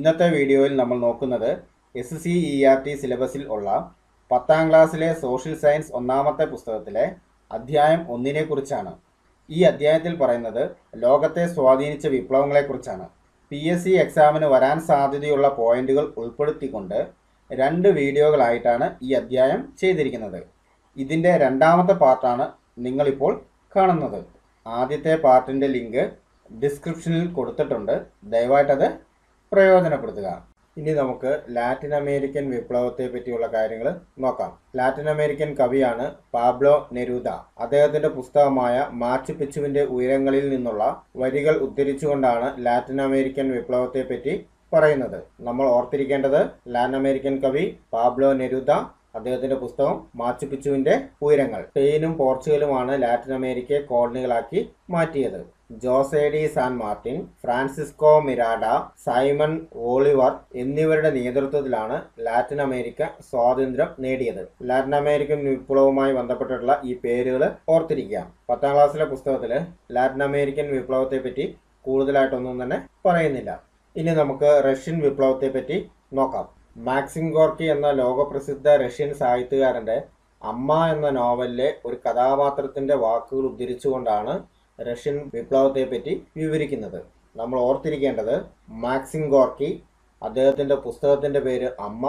ഇന്നത്തെ വീഡിയോയിൽ നമ്മൾ നോക്കുന്നത് S C E R T സിലബസിൽ ഉള്ള പത്താം ക്ലാസ്സിലെ സോഷ്യൽ സയൻസ് ഒന്നാമത്തെ പുസ്തകത്തിലെ അധ്യായം ഒന്നിനെ കുറിച്ചാണ് ഈ അധ്യായത്തിൽ പറയുന്നത് ലോകത്തെ സ്വാധീനിച്ച വിപ്ലവങ്ങളെക്കുറിച്ചാണ് പി എസ് സി എക്സാമിന് വരാൻ സാധ്യതയുള്ള പോയിന്റുകൾ ഉൾപ്പെടുത്തിക്കൊണ്ട് രണ്ട് വീഡിയോകളായിട്ടാണ് ഈ അധ്യായം ചെയ്തിരിക്കുന്നത് ഇതിൻ്റെ രണ്ടാമത്തെ പാർട്ടാണ് നിങ്ങളിപ്പോൾ കാണുന്നത് ആദ്യത്തെ പാർട്ടിൻ്റെ ലിങ്ക് ഡിസ്ക്രിപ്ഷനിൽ കൊടുത്തിട്ടുണ്ട് ദയവായിട്ടത് പ്രയോജനപ്പെടുത്തുക ഇനി നമുക്ക് ലാറ്റിൻ അമേരിക്കൻ വിപ്ലവത്തെ പറ്റിയുള്ള കാര്യങ്ങൾ നോക്കാം ലാറ്റിൻ അമേരിക്കൻ കവിയാണ് പാബ്ലോ നെരൂദ അദ്ദേഹത്തിന്റെ പുസ്തകമായ മാച്ചു പിച്ചുവിന്റെ ഉയരങ്ങളിൽ നിന്നുള്ള വരികൾ ഉദ്ധരിച്ചുകൊണ്ടാണ് ലാറ്റിൻ അമേരിക്കൻ വിപ്ലവത്തെ പറ്റി പറയുന്നത് നമ്മൾ ഓർത്തിരിക്കേണ്ടത് ലാറ്റിൻ അമേരിക്കൻ കവി പാബ്ലോ നെരൂദ അദ്ദേഹത്തിന്റെ പുസ്തകം മാച്ചു പിച്ചുവിന്റെ ഉയരങ്ങൾ സ്പെയിനും പോർച്ചുഗലുമാണ് ലാറ്റിൻ അമേരിക്കയെ കോളനികളാക്കി മാറ്റിയത് Jose de San Martin Francisco Miranda Simon Bolivar എന്നിവരുടെ നേതൃത്വത്തിലാണ് ലാറ്റിൻ അമേരിക്ക സ്വാതന്ത്ര്യം നേടിയത് ലാറ്റിൻ അമേരിക്കൻ വിപ്ലവവുമായി ബന്ധപ്പെട്ടിട്ടുള്ള ഈ പേരുകൾ ഓർത്തിരിക്കുക പത്താം ക്ലാസ്സിലെ പുസ്തകത്തിൽ ലാറ്റിൻ അമേരിക്കൻ വിപ്ലവത്തെ പറ്റി കൂടുതലായിട്ടൊന്നും തന്നെ പറയുന്നില്ല ഇനി നമുക്ക് റഷ്യൻ വിപ്ലവത്തെ പറ്റി നോക്കാം മാക്സിം ഗോർക്കി എന്ന ലോകപ്രസിദ്ധ റഷ്യൻ സാഹിത്യകാരന്റെ അമ്മ എന്ന നോവലിലെ ഒരു കഥാപാത്രത്തിന്റെ വാക്കുകൾ ഉദ്ധരിച്ചുകൊണ്ടാണ് റഷ്യൻ വിപ്ലവത്തെ പറ്റി വിവരിക്കുന്നത് നമ്മൾ ഓർത്തിരിക്കേണ്ടത് മാക്സിം ഗോർക്കി അദ്ദേഹത്തിന്റെ പുസ്തകത്തിന്റെ പേര് അമ്മ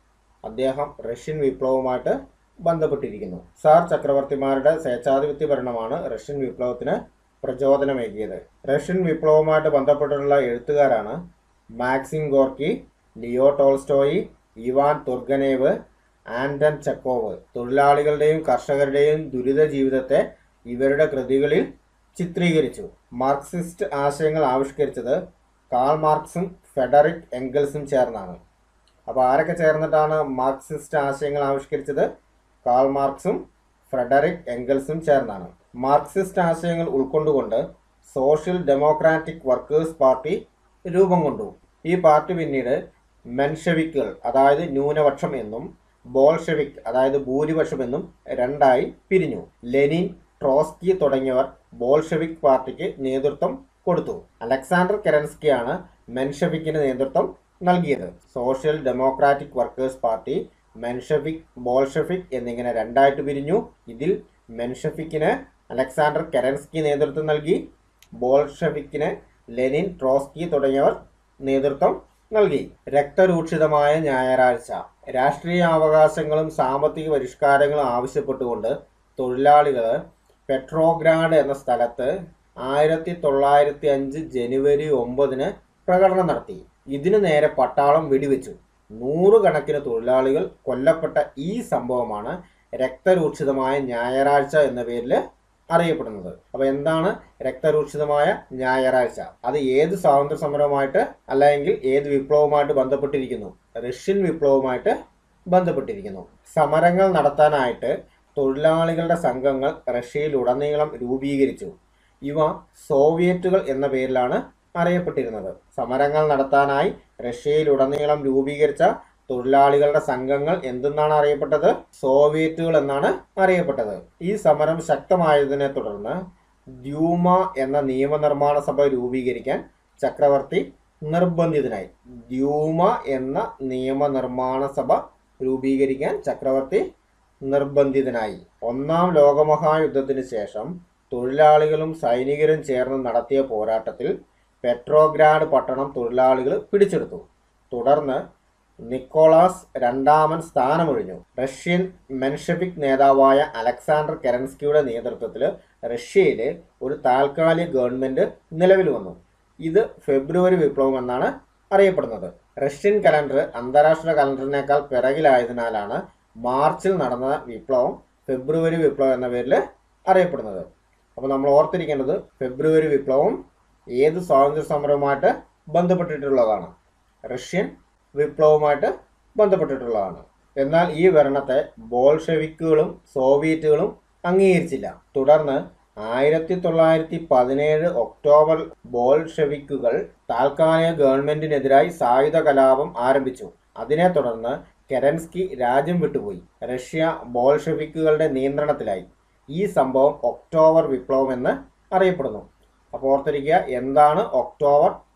അദ്ദേഹം റഷ്യൻ വിപ്ലവവുമായിട്ട് ബന്ധപ്പെട്ടിരിക്കുന്നു സാർ ചക്രവർത്തിമാരുടെ സ്വേച്ഛാധിപത്യ ഭരണമാണ് റഷ്യൻ വിപ്ലവത്തിന് പ്രചോദനമേകിയത് റഷ്യൻ വിപ്ലവവുമായിട്ട് ബന്ധപ്പെട്ടിട്ടുള്ള എഴുത്തുകാരാണ് Maxim Gorky Leo Tolstoy Ivan Turgenev Anton Chekhov തൊഴിലാളികളുടെയും കർഷകരുടെയും ദുരിത ജീവിതത്തെ ഇവരുടെ കൃതികളിൽ ചിത്രീകരിച്ചു മാർക്സിസ്റ്റ് ആശയങ്ങൾ ആവിഷ്കരിച്ചത് കാൾ മാർക്സും ഫെഡറിക് എംഗൽസും ചേർന്നാണ് അപ്പോൾ ആരൊക്കെ ചേർന്നിട്ടാണ് മാർക്സിസ്റ്റ് ആശയങ്ങൾ ആവിഷ്കരിച്ചത് കാൾ മാർക്സും ഫ്രെഡറിക് എംഗൽസും ചേർന്നാണ് മാർക്സിസ്റ്റ് ആശയങ്ങൾ ഉൾക്കൊണ്ടുകൊണ്ട് സോഷ്യൽ ഡെമോക്രാറ്റിക് വർക്കേഴ്സ് പാർട്ടി രൂപം കൊണ്ടു ഈ പാർട്ടി പിന്നീട് മെൻഷവിക്കുകൾ അതായത് ന്യൂനപക്ഷം എന്നും ബോൾഷെവിക് അതായത് ഭൂരിപക്ഷം എന്നും രണ്ടായി പിരിഞ്ഞു ലെനിൻ ട്രോസ്കി തുടങ്ങിയവർ ബോൾഷെവിക് പാർട്ടിക്ക് നേതൃത്വം കൊടുത്തു അലക്സാണ്ടർ കെറൻസ്കിയാണ് മെൻഷവിക്കിന് നേതൃത്വം നൽകിയത് Social Democratic Workers Party Menshevik Bolshevik എന്നിങ്ങനെ രണ്ടായിട്ട് പിരിഞ്ഞു ഇതിൽ മെൻഷഫിക്കിന് അലക്സാണ്ടർ കെറൻസ്കി നേതൃത്വം നൽകി ബോൾഷെവിക്കിന് ലെനിൻ ട്രോസ്കി തുടങ്ങിയവർ നേതൃത്വം നൽകി രക്തരൂക്ഷിതമായ ഞായറാഴ്ച രാഷ്ട്രീയ അവകാശങ്ങളും സാമ്പത്തിക പരിഷ്കാരങ്ങളും ആവശ്യപ്പെട്ടുകൊണ്ട് തൊഴിലാളികൾ പെട്രോഗ്രാഡ് എന്ന സ്ഥലത്ത് ആയിരത്തി തൊള്ളായിരത്തി അഞ്ച് ജനുവരി ഒമ്പതിന് പ്രകടനം നടത്തി ഇതിനു നേരെ പട്ടാളം വെടിവെച്ചു നൂറുകണക്കിന് തൊഴിലാളികൾ കൊല്ലപ്പെട്ട ഈ സംഭവമാണ് രക്തരൂക്ഷിതമായ ഞായറാഴ്ച എന്ന പേരിൽ അറിയപ്പെടുന്നത് അപ്പൊ എന്താണ് രക്തരൂക്ഷിതമായ ഞായറാഴ്ച അത് ഏത് സ്വാതന്ത്ര്യ സമരവുമായിട്ട് അല്ലെങ്കിൽ ഏത് വിപ്ലവവുമായിട്ട് ബന്ധപ്പെട്ടിരിക്കുന്നു റഷ്യൻ വിപ്ലവവുമായിട്ട് ബന്ധപ്പെട്ടിരിക്കുന്നു സമരങ്ങൾ നടത്താനായിട്ട് തൊഴിലാളികളുടെ സംഘങ്ങൾ റഷ്യയിലുടനീളം രൂപീകരിച്ചു ഇവ സോവിയറ്റുകൾ എന്ന പേരിലാണ് അറിയപ്പെട്ടിരുന്നത് സമരങ്ങൾ നടത്താനായി റഷ്യയിലുടനീളം രൂപീകരിച്ച തൊഴിലാളികളുടെ സംഘങ്ങൾ എന്തെന്നാണ് അറിയപ്പെട്ടത് സോവിയറ്റുകൾ എന്നാണ് അറിയപ്പെട്ടത് ഈ സമരം ശക്തമായതിനെ തുടർന്ന് ദ്യൂമ എന്ന നിയമനിർമ്മാണ സഭ രൂപീകരിക്കാൻ ചക്രവർത്തി നിർബന്ധിതനായി ദ്യൂമ എന്ന നിയമനിർമ്മാണ സഭ രൂപീകരിക്കാൻ ചക്രവർത്തി നിർബന്ധിതനായി ഒന്നാം ലോകമഹായുദ്ധത്തിന് ശേഷം തൊഴിലാളികളും സൈനികരും ചേർന്ന് നടത്തിയ പോരാട്ടത്തിൽ പെട്രോഗ്രാഡ് പട്ടണം തൊഴിലാളികൾ പിടിച്ചെടുത്തു തുടർന്ന് നിക്കോളാസ് രണ്ടാമൻ സ്ഥാനമൊഴിഞ്ഞു റഷ്യൻ മെൻഷവിക് നേതാവായ അലക്സാണ്ടർ കെറൻസ്കിയുടെ നേതൃത്വത്തിൽ റഷ്യയിൽ ഒരു താൽക്കാലിക ഗവൺമെന്റ് നിലവിൽ വന്നു ഇത് ഫെബ്രുവരി വിപ്ലവം എന്നാണ് അറിയപ്പെടുന്നത് റഷ്യൻ കലണ്ടർ അന്താരാഷ്ട്ര കലണ്ടറിനേക്കാൾ പിറകിലായതിനാലാണ് മാർച്ചിൽ നടന്ന വിപ്ലവം ഫെബ്രുവരി വിപ്ലവം എന്ന പേരിൽ അറിയപ്പെടുന്നത് അപ്പോൾ നമ്മൾ ഓർത്തിരിക്കേണ്ടത് ഫെബ്രുവരി വിപ്ലവം ഏത് സ്വാതന്ത്ര്യ സമരവുമായിട്ട് ബന്ധപ്പെട്ടിട്ടുള്ളതാണ് റഷ്യൻ വിപ്ലവവുമായിട്ട് ബന്ധപ്പെട്ടിട്ടുള്ളതാണ് എന്നാൽ ഈ ഭരണത്തെ ബോൾഷെവിക്കുകളും സോവിയറ്റുകളും അംഗീകരിച്ചില്ല തുടർന്ന് ആയിരത്തി തൊള്ളായിരത്തി പതിനേഴ് ഒക്ടോബർ ബോൾഷെവിക്കുകൾ താൽക്കാലിക ഗവൺമെന്റിനെതിരായി സായുധ കലാപം ആരംഭിച്ചു അതിനെ തുടർന്ന് കെരൻസ്കി രാജ്യം വിട്ടുപോയി റഷ്യ ബോൾഷെവിക്കുകളുടെ നിയന്ത്രണത്തിലായി ഈ സംഭവം ഒക്ടോബർ വിപ്ലവം എന്ന് അറിയപ്പെടുന്നു അപ്പോൾ ഓർത്തിരിക്കുക എന്താണ് ഒക്ടോബർ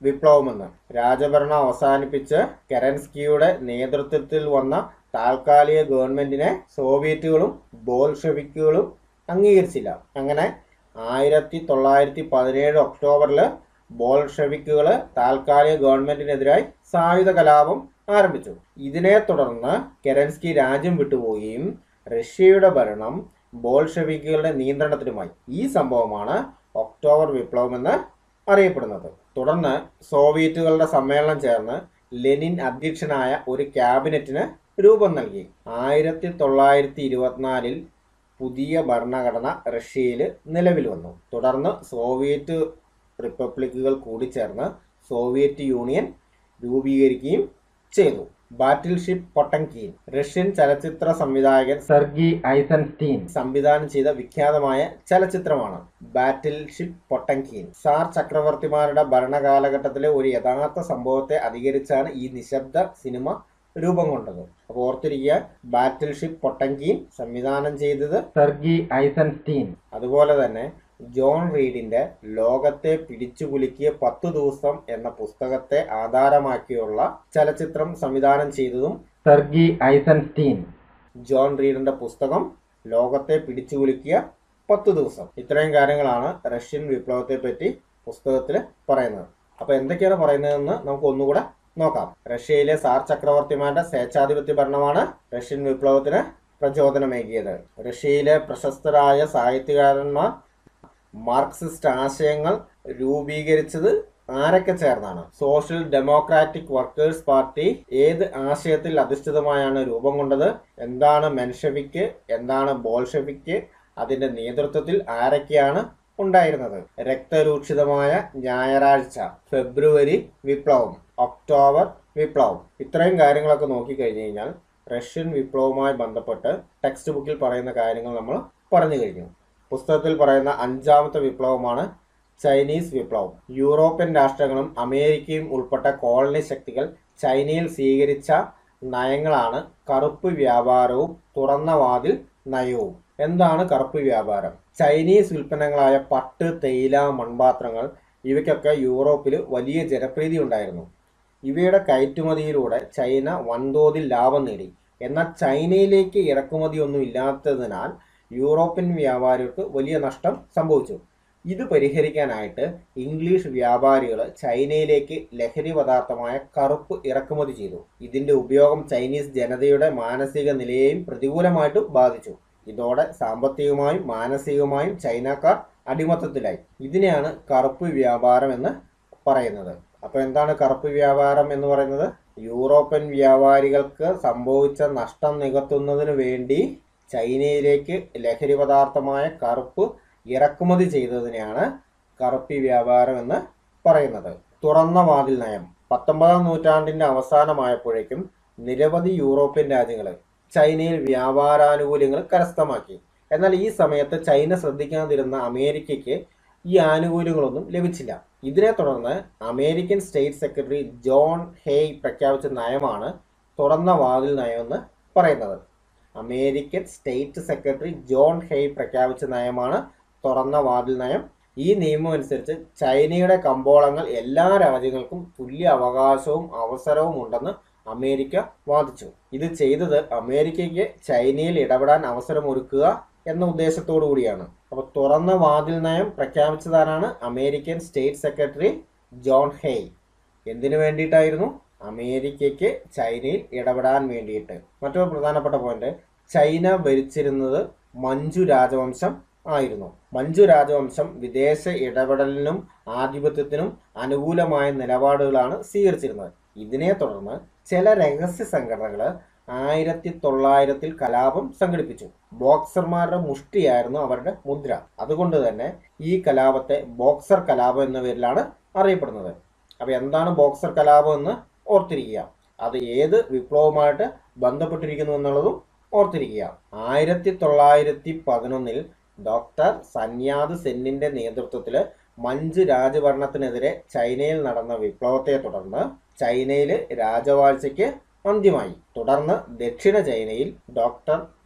വിപ്ലവമെന്ന് രാജഭരണം അവസാനിപ്പിച്ച് കെറൻസ്കിയുടെ നേതൃത്വത്തിൽ വന്ന താൽക്കാലിക ഗവൺമെന്റിനെ സോവിയറ്റുകളും ബോൾഷെവിക്കുകളും അംഗീകരിച്ചില്ല അങ്ങനെ ആയിരത്തി തൊള്ളായിരത്തി പതിനേഴ് ഒക്ടോബറിൽ ബോൾഷെവിക്കുകൾ താൽക്കാലിക ഗവൺമെന്റിനെതിരായി സായുധ കലാപം ആരംഭിച്ചു ഇതിനെ തുടർന്ന് കെറൻസ്കി രാജ്യം വിട്ടുപോവുകയും റഷ്യയുടെ ഭരണം ബോൾഷെവിക്കുകളുടെ നിയന്ത്രണത്തിലുമായി ഈ സംഭവമാണ് ഒക്ടോബർ വിപ്ലവം എന്ന് അറിയപ്പെടുന്നത് തുടർന്ന് സോവിയറ്റുകളുടെ സമ്മേളനം ചേർന്ന് ലെനിൻ അധ്യക്ഷനായ ഒരു ക്യാബിനറ്റിന് രൂപം നൽകി ആയിരത്തി തൊള്ളായിരത്തി ഇരുപത്തിനാലിൽ പുതിയ ഭരണഘടന റഷ്യയിൽ നിലവിൽ വന്നു തുടർന്ന് സോവിയറ്റ് റിപ്പബ്ലിക്കുകൾ കൂടിച്ചേർന്ന് സോവിയറ്റ് യൂണിയൻ രൂപീകരിക്കുകയും ചെയ്തു ബാറ്റിൽ ഷിപ്പ് പൊട്ടൻകീൻ റഷ്യൻ ചലച്ചിത്ര സംവിധായകൻ സെർഗി ഐസൻസ്റ്റീൻ സംവിധാനം ചെയ്ത വിഖ്യാതമായ ചലച്ചിത്രമാണ് ബാറ്റിൽ ഷിപ്പ് പൊട്ടൻകീൻ സാർ ചക്രവർത്തിമാരുടെ ഭരണകാലഘട്ടത്തിലെ ഒരു യഥാർത്ഥ സംഭവത്തെ അധികരിച്ചാണ് ഈ നിശബ്ദ സിനിമ രൂപം കൊണ്ടത് അപ്പോൾ ഓർത്തിരിക്കുക ബാറ്റിൽ ഷിപ്പ് പൊട്ടൻകീൻ സംവിധാനം ചെയ്തത് സെർഗി ഐസൻസ്റ്റീൻ അതുപോലെ തന്നെ ജോൺ റീഡിന്റെ ലോകത്തെ പിടിച്ചുകുലുക്കിയ പത്തു ദിവസം എന്ന പുസ്തകത്തെ ആധാരമാക്കിയുള്ള ചലച്ചിത്രം സംവിധാനം ചെയ്തതും സെർഗി ഐസൻസ്റ്റീൻ ജോൺ റീഡിന്റെ പുസ്തകം ലോകത്തെ പിടിച്ചുകുലുക്കിയ പത്തു ദിവസം ഇത്രയും കാര്യങ്ങളാണ് റഷ്യൻ വിപ്ലവത്തെ പറ്റി പുസ്തകത്തിൽ പറയുന്നത് അപ്പൊ എന്തൊക്കെയാണ് പറയുന്നതെന്ന് നമുക്ക് ഒന്നുകൂടെ നോക്കാം റഷ്യയിലെ സാർ ചക്രവർത്തിമാരുടെ സ്വേച്ഛാധിപത്യ ഭരണമാണ് റഷ്യൻ വിപ്ലവത്തിന് പ്രചോദനമേകിയത് റഷ്യയിലെ പ്രശസ്തരായ സാഹിത്യകാരന്മാർ മാർക്സിസ്റ്റ് ആശയങ്ങൾ രൂപീകരിച്ചത് ആരൊക്കെ ചേർന്നാണ് സോഷ്യൽ ഡെമോക്രാറ്റിക് വർക്കേഴ്സ് പാർട്ടി ഏത് ആശയത്തിൽ അധിഷ്ഠിതമായാണ് രൂപം കൊണ്ടത് എന്താണ് മെൻഷവിക്ക് എന്താണ് ബോൾഷവിക്ക് അതിന്റെ നേതൃത്വത്തിൽ ആരൊക്കെയാണ് ഉണ്ടായിരുന്നത് രക്തരൂക്ഷിതമായ ഞായറാഴ്ച ഫെബ്രുവരി വിപ്ലവം ഒക്ടോബർ വിപ്ലവം ഇത്രയും കാര്യങ്ങളൊക്കെ നോക്കിക്കഴിഞ്ഞു കഴിഞ്ഞാൽ റഷ്യൻ വിപ്ലവവുമായി ബന്ധപ്പെട്ട് ടെക്സ്റ്റ് ബുക്കിൽ പറയുന്ന കാര്യങ്ങൾ നമ്മൾ പറഞ്ഞു കഴിഞ്ഞു പുസ്തകത്തിൽ പറയുന്ന അഞ്ചാമത്തെ വിപ്ലവമാണ് ചൈനീസ് വിപ്ലവം യൂറോപ്യൻ രാഷ്ട്രങ്ങളും അമേരിക്കയും ഉൾപ്പെട്ട കോളനി ശക്തികൾ ചൈനയിൽ സ്വീകരിച്ച നയങ്ങളാണ് കറുപ്പ് വ്യാപാരവും തുറന്ന വാതിൽ നയവും എന്താണ് കറുപ്പ് വ്യാപാരം ചൈനീസ് ഉൽപ്പന്നങ്ങളായ പട്ട് തേയില മൺപാത്രങ്ങൾ ഇവയ്ക്കൊക്കെ യൂറോപ്പിൽ വലിയ ജനപ്രീതി ഉണ്ടായിരുന്നു ഇവയുടെ കയറ്റുമതിയിലൂടെ ചൈന വൻതോതിൽ ലാഭം നേടി എന്നാൽ ചൈനയിലേക്ക് ഇറക്കുമതിയൊന്നും ഇല്ലാത്തതിനാൽ യൂറോപ്യൻ വ്യാപാരികൾക്ക് വലിയ നഷ്ടം സംഭവിച്ചു ഇത് പരിഹരിക്കാനായിട്ട് ഇംഗ്ലീഷ് വ്യാപാരികൾ ചൈനയിലേക്ക് ലഹരി പദാർത്ഥമായ കറുപ്പ് ഇറക്കുമതി ചെയ്തു ഇതിന്റെ ഉപയോഗം ചൈനീസ് ജനതയുടെ മാനസിക നിലയെയും പ്രതികൂലമായിട്ട് ബാധിച്ചു ഇതോടെ സാമ്പത്തികമായും മാനസികമായും ചൈനക്കാർ അടിമത്തത്തിലായി ഇതിനെയാണ് കറുപ്പ് വ്യാപാരം എന്ന് പറയുന്നത് അപ്പൊ എന്താണ് കറുപ്പ് വ്യാപാരം എന്ന് പറയുന്നത് യൂറോപ്യൻ വ്യാപാരികൾക്ക് സംഭവിച്ച നഷ്ടം നികത്തുന്നതിന് വേണ്ടി ചൈനയിലേക്ക് ലഹരി പദാർത്ഥമായ കറുപ്പ് ഇറക്കുമതി ചെയ്തതിനെയാണ് കറുപ്പി വ്യാപാരം എന്ന് പറയുന്നത് തുറന്ന വാതിൽ നയം പത്തൊമ്പതാം നൂറ്റാണ്ടിന്റെ അവസാനമായപ്പോഴേക്കും നിരവധി യൂറോപ്യൻ രാജ്യങ്ങൾ ചൈനയിൽ വ്യാപാരാനുകൂല്യങ്ങൾ കരസ്ഥമാക്കി എന്നാൽ ഈ സമയത്ത് ചൈന ശ്രദ്ധിക്കാതിരുന്ന അമേരിക്കയ്ക്ക് ഈ ആനുകൂല്യങ്ങളൊന്നും ലഭിച്ചില്ല ഇതിനെ തുടർന്ന് American state secretary John Hay പ്രഖ്യാപിച്ച നയമാണ് തുറന്ന വാതിൽ നയമെന്ന് പറയുന്നത് American state secretary John Hay പ്രഖ്യാപിച്ച നയമാണ് തുറന്ന വാതിൽ നയം ഈ നിയമം അനുസരിച്ച് ചൈനയുടെ കമ്പോളങ്ങൾ എല്ലാ രാജ്യങ്ങൾക്കും തുല്യ അവകാശവും അവസരവും ഉണ്ടെന്ന് അമേരിക്ക വാദിച്ചു ഇത് ചെയ്തത് അമേരിക്കയ്ക്ക് ചൈനയിൽ ഇടപെടാൻ അവസരമൊരുക്കുക എന്ന ഉദ്ദേശത്തോടു കൂടിയാണ് അപ്പോൾ തുറന്ന വാതിൽ നയം പ്രഖ്യാപിച്ചതാരാണ് American state secretary John Hay എന്തിനു വേണ്ടിയിട്ടായിരുന്നു അമേരിക്കയ്ക്ക് ചൈനയിൽ ഇടപെടാൻ വേണ്ടിയിട്ട് മറ്റൊരു പ്രധാനപ്പെട്ട പോയിന്റ് ചൈന ഭരിച്ചിരുന്നത് മഞ്ജു രാജവംശം ആയിരുന്നു മഞ്ജു രാജവംശം വിദേശ ഇടപെടലിനും ആധിപത്യത്തിനും അനുകൂലമായ നിലപാടുകളാണ് സ്വീകരിച്ചിരുന്നത് ഇതിനെ തുടർന്ന് ചില രഹസ്യ സംഘടനകൾ ആയിരത്തി തൊള്ളായിരത്തിൽ കലാപം സംഘടിപ്പിച്ചു ബോക്സർമാരുടെ മുഷ്ടിയായിരുന്നു അവരുടെ മുദ്ര അതുകൊണ്ട് തന്നെ ഈ കലാപത്തെ ബോക്സർ കലാപം എന്ന പേരിലാണ് അറിയപ്പെടുന്നത് അപ്പൊ എന്താണ് ബോക്സർ കലാപം എന്ന് ഓർത്തിരിക്കുക അത് ഏത് വിപ്ലവവുമായിട്ട് ബന്ധപ്പെട്ടിരിക്കുന്നു എന്നുള്ളതും ഓർത്തിരിക്കുക ആയിരത്തി തൊള്ളായിരത്തി പതിനൊന്നിൽ ഡോക്ടർ സന്യാദ് സെന്നിന്റെ നേതൃത്വത്തിൽ മഞ്ച് രാജഭരണത്തിനെതിരെ ചൈനയിൽ നടന്ന വിപ്ലവത്തെ തുടർന്ന് ചൈനയിൽ രാജവാഴ്ചയ്ക്ക് അന്ത്യമായി തുടർന്ന് ദക്ഷിണ ചൈനയിൽ ഡോക്ടർ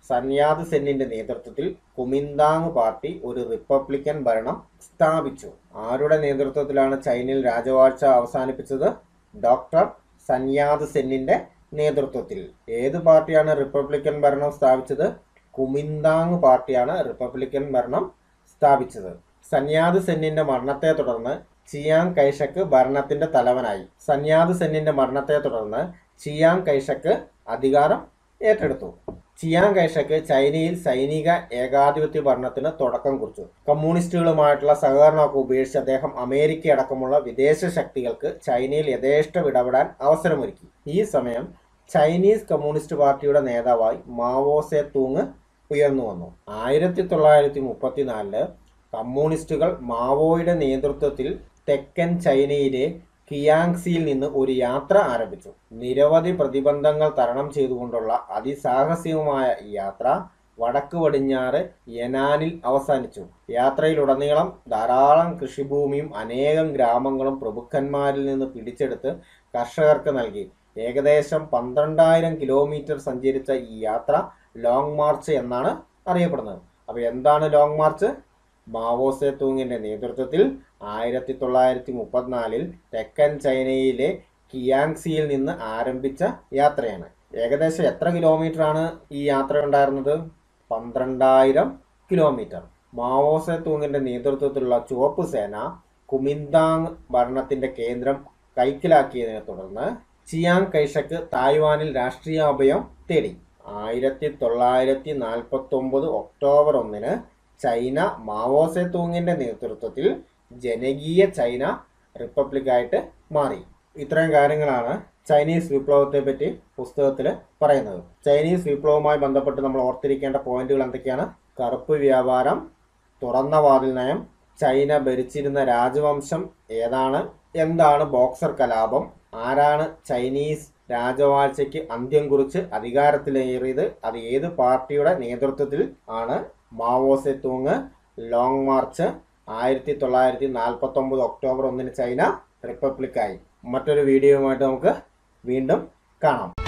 സൻയാദ് സെന്നിന്റെ നേതൃത്വത്തിൽ കുമിന്താങ് പാർട്ടി ഒരു റിപ്പബ്ലിക്കൻ ഭരണം സ്ഥാപിച്ചു ആരുടെ നേതൃത്വത്തിലാണ് ചൈനയിൽ രാജവാഴ്ച അവസാനിപ്പിച്ചത് ഡോക്ടർ സൻയാദ് സെന്നിന്റെ നേതൃത്വത്തിൽ ഏത് പാർട്ടിയാണ് റിപ്പബ്ലിക്കൻ ഭരണം സ്ഥാപിച്ചത് കുമിന്താങ് പാർട്ടിയാണ് റിപ്പബ്ലിക്കൻ ഭരണം സ്ഥാപിച്ചത് സന്യാദ് സെന്നിന്റെ മരണത്തെ തുടർന്ന് ചിയാങ് കൈഷക്ക് ഭരണത്തിന്റെ തലവനായി സന്യാദ് സെന്നിന്റെ മരണത്തെ തുടർന്ന് ചിയാങ് കൈഷക്ക് അധികാരം ഏറ്റെടുത്തു ചിയാങ് കൈഷക്ക് ചൈനയിൽ സൈനിക ഏകാധിപത്യ ഭരണത്തിന് തുടക്കം കുറിച്ചു കമ്മ്യൂണിസ്റ്റുകളുമായിട്ടുള്ള സഹകരണമൊക്കെ ഉപേക്ഷിച്ച് അദ്ദേഹം അമേരിക്ക അടക്കമുള്ള വിദേശ ശക്തികൾക്ക് ചൈനയിൽ യഥേഷ്ടം ഇടപെടാൻ അവസരമൊരുക്കി ഈ സമയം ചൈനീസ് കമ്മ്യൂണിസ്റ്റ് പാർട്ടിയുടെ നേതാവായി മാവോ സെ തൂങ് ഉയർന്നു വന്നു ആയിരത്തി തൊള്ളായിരത്തി മുപ്പത്തിനാലില് കമ്മ്യൂണിസ്റ്റുകൾ മാവോയുടെ നേതൃത്വത്തിൽ തെക്കൻ ചൈനയിലെ കിയാങ്സിയിൽ നിന്ന് ഒരു യാത്ര ആരംഭിച്ചു നിരവധി പ്രതിബന്ധങ്ങൾ തരണം ചെയ്തുകൊണ്ടുള്ള അതിസാഹസികമായ ഈ യാത്ര വടക്ക് പടിഞ്ഞാറ് യനാനിൽ അവസാനിച്ചു യാത്രയിലുടനീളം ധാരാളം കൃഷിഭൂമിയും അനേകം ഗ്രാമങ്ങളും പ്രഭുക്കന്മാരിൽ നിന്ന് പിടിച്ചെടുത്ത് കർഷകർക്ക് നൽകി ഏകദേശം പന്ത്രണ്ടായിരം കിലോമീറ്റർ സഞ്ചരിച്ച ഈ യാത്ര ലോങ് മാർച്ച് എന്നാണ് അറിയപ്പെടുന്നത് അപ്പോൾ എന്താണ് ലോങ് മാർച്ച് മാവോ സെ തൂങ്ങിന്റെ നേതൃത്വത്തിൽ ആയിരത്തി തൊള്ളായിരത്തി മുപ്പത്തിനാലിൽ തെക്കൻ ചൈനയിലെ കിയാങ്സിയിൽ നിന്ന് ആരംഭിച്ച യാത്രയാണ് ഏകദേശം എത്ര കിലോമീറ്റർ ആണ് ഈ യാത്ര ഉണ്ടായിരുന്നത് പന്ത്രണ്ടായിരം കിലോമീറ്റർ മാവോ സെ തൂങ്ങിന്റെ നേതൃത്വത്തിലുള്ള ചുവപ്പ് സേന കുമിന്താങ് ഭരണത്തിന്റെ കേന്ദ്രം കൈക്കലാക്കിയതിനെ തുടർന്ന് ചിയാങ് കൈഷക്ക് തായ്വാനിൽ രാഷ്ട്രീയ അഭയം തേടി ആയിരത്തി തൊള്ളായിരത്തി നാൽപ്പത്തി ഒമ്പത് ഒക്ടോബർ ഒന്നിന് ചൈന മാവോ സെ തൂങ്ങിന്റെ നേതൃത്വത്തിൽ ജനകീയ ചൈന റിപ്പബ്ലിക്കായിട്ട് മാറി ഇത്രയും കാര്യങ്ങളാണ് ചൈനീസ് വിപ്ലവത്തെ പറ്റി പുസ്തകത്തിൽ പറയുന്നത് ചൈനീസ് വിപ്ലവവുമായി ബന്ധപ്പെട്ട് നമ്മൾ ഓർത്തിരിക്കേണ്ട പോയിന്റുകൾ എന്തൊക്കെയാണ് കറുപ്പ് വ്യാപാരം തുറന്ന വാതിൽ നയം ചൈന ഭരിച്ചിരുന്ന രാജവംശം ഏതാണ് എന്താണ് ബോക്സർ കലാപം ആരാണ് ചൈനീസ് രാജവാഴ്ചയ്ക്ക് അന്ത്യം കുറിച്ച് അധികാരത്തിലേറിയത് അത് ഏത് പാർട്ടിയുടെ നേതൃത്വത്തിൽ ആണ് മാവോ സെ തൂങ് ലോങ് മാർച്ച് ആയിരത്തി തൊള്ളായിരത്തി നാൽപ്പത്തി ഒമ്പത് ഒക്ടോബർ ഒന്നിന് ചൈന റിപ്പബ്ലിക്കായി മറ്റൊരു വീഡിയോയുമായിട്ട് നമുക്ക് വീണ്ടും കാണാം